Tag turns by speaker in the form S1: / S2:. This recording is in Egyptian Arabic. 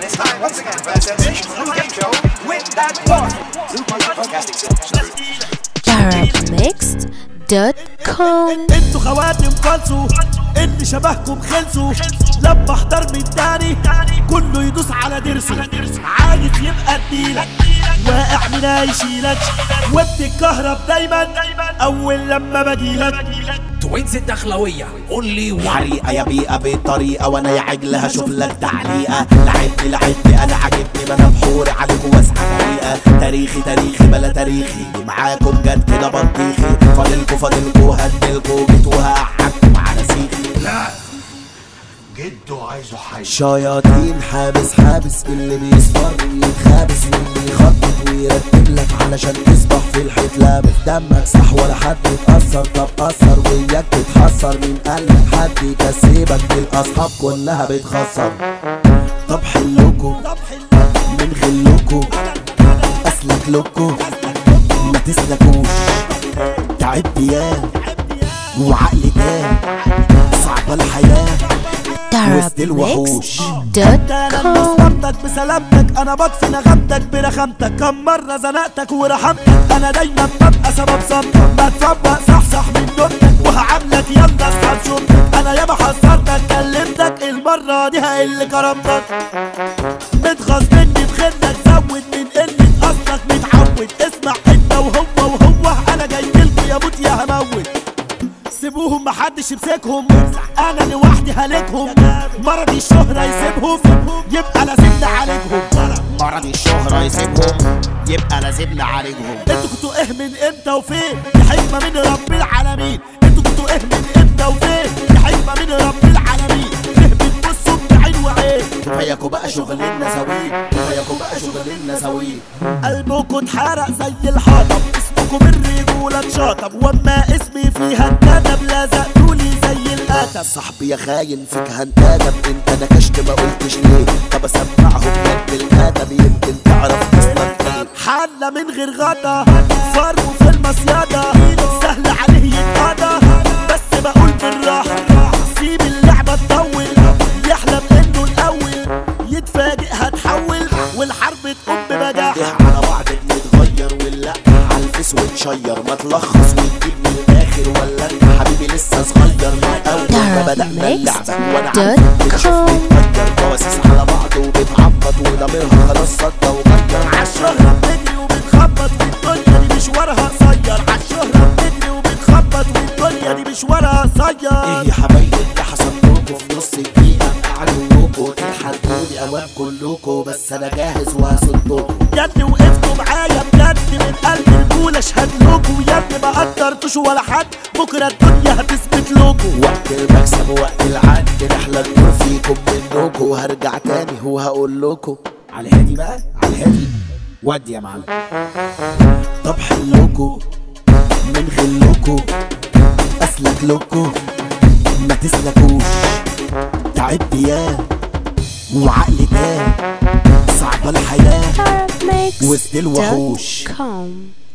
S1: It's time once again for a sensational game show with that boy. Blue Monkey Podcasting Service.
S2: DarabMixed.com
S3: انتوا خواتم فالسو اللي شبهكم خلصوا لما احضر من تاني كله يدوس على درسه عايز يبقى الديلك واقع منها يشيلك وبتتكهرب دايما اول لما بجيلك
S4: توينز الدخلوية قول لي وعي
S5: حريقة يا بيئة بالطريقة وانا يا عجل هشوف لك تعليقة لعبني لعبني انا عاجبني ما انا بحوري عليكم واسعة طريقة تاريخي تاريخي بلا تاريخي معاكم جد كده بطيخي فاضلكوا فاضلكوا هدلكوا جيت وهقعدكم على سيخي
S1: جدو عايزه حي
S5: شياطين حابس حابس اللي بيصفر يتخابس واللي يخطط ويرتب لك علشان تصبح في الحيط لابس دمك صح ولا حد يتأثر طب أثر وياك تتحسر من قلبك حد يكسبك الأصحاب كلها بتخسر طب حلوكوا من غلوكوا أسلك لكوا ما تسلكوش تعبت ياه وعقلي تاه صعبة الحياة وسط الوحوش
S3: انا بسلامتك بسلامتك انا بطفي نغمتك برخامتك كم مرة زنقتك ورحمتك انا دايما ببقى سبب صمتك ما تفوق صحصح من نومتك وهعاملك يلا اصحاب شومتك انا ياما حذرتك كلمتك المرة دي هقل كرامتك بتغص مني بخدك زود من قلة اصلك متعود اسمع انت وهو وهو انا جايلكوا يا موت يا هموت سيبوهم محدش يمسكهم انا لوحدي هلكهم مرضي الشهرة يسيبهم يبقى لازمنا عليكم
S5: مرض الشهرة يسيبهم يبقى لازمنا عليهم
S3: انتوا كنتوا ايه من امتى وفين دي حكمة من رب العالمين انتوا كنتوا ايه من امتى وفين دي حكمة من رب العالمين ليه بتبصوا بعين وعين
S5: كفاياكوا بقى شغلنا سوي كفاياكوا بقى شغلنا سوي
S3: قلبكوا اتحرق زي الحطب اسمكوا بالرجولة اتشطب واما اسمي فيها اتكتب لزقتولي زي القتب
S5: صاحبي يا خاين فيك هنتادب انت نكشت ما قلتش ليه طب اسمعهم جنب الادب يمكن تعرف اصلك ايه
S3: حلة من غير غدا فرو في المصيادة سهل عليه يتقضى بس بقول بالراحة سيب اللعبة تطول يحلم انه الاول يتفاجئ هتحول والحرب تقوم ببجاحة
S5: ايه على بعض بنتغير ولا على الفيس ونشير ما تلخص وتجيب من الاخر ولا انت حبيبي لسه صغير من اول ما بدأنا اللعبة وانا عارف بتشوفني بتغير جواسيس على بعض وبتعبط وضميرها خلاص صدى وغير
S3: عالشهرة بتجري وبتخبط والدنيا دي مشوارها قصير عالشهرة بتجري وبتخبط والدنيا دي مشوارها قصير
S5: ايه يا حبايبي اللي حصل لكم في نص دقيقة اعلنوكوا تتحدوني اوام كلكوا بس انا جاهز وهصدكوا
S3: يا ابني وقفتوا معايا بجد من قلب الرجولة اشهد لكم يا ابني ما قدرتوش ولا حد بكرة الدنيا هتثبت لكم
S5: وقت المكسب وقت العد رحلة تدور فيكم منكوا وهرجع تاني وهقول لكم على الهادي بقى على الهادي ودي يا معلم طب حلوكوا من غلوكوا اسلك لكوا ما تسلكوش تعبت ياه وعقلي تاه صعبة الحياة وسط الوحوش
S2: DarabMixed.com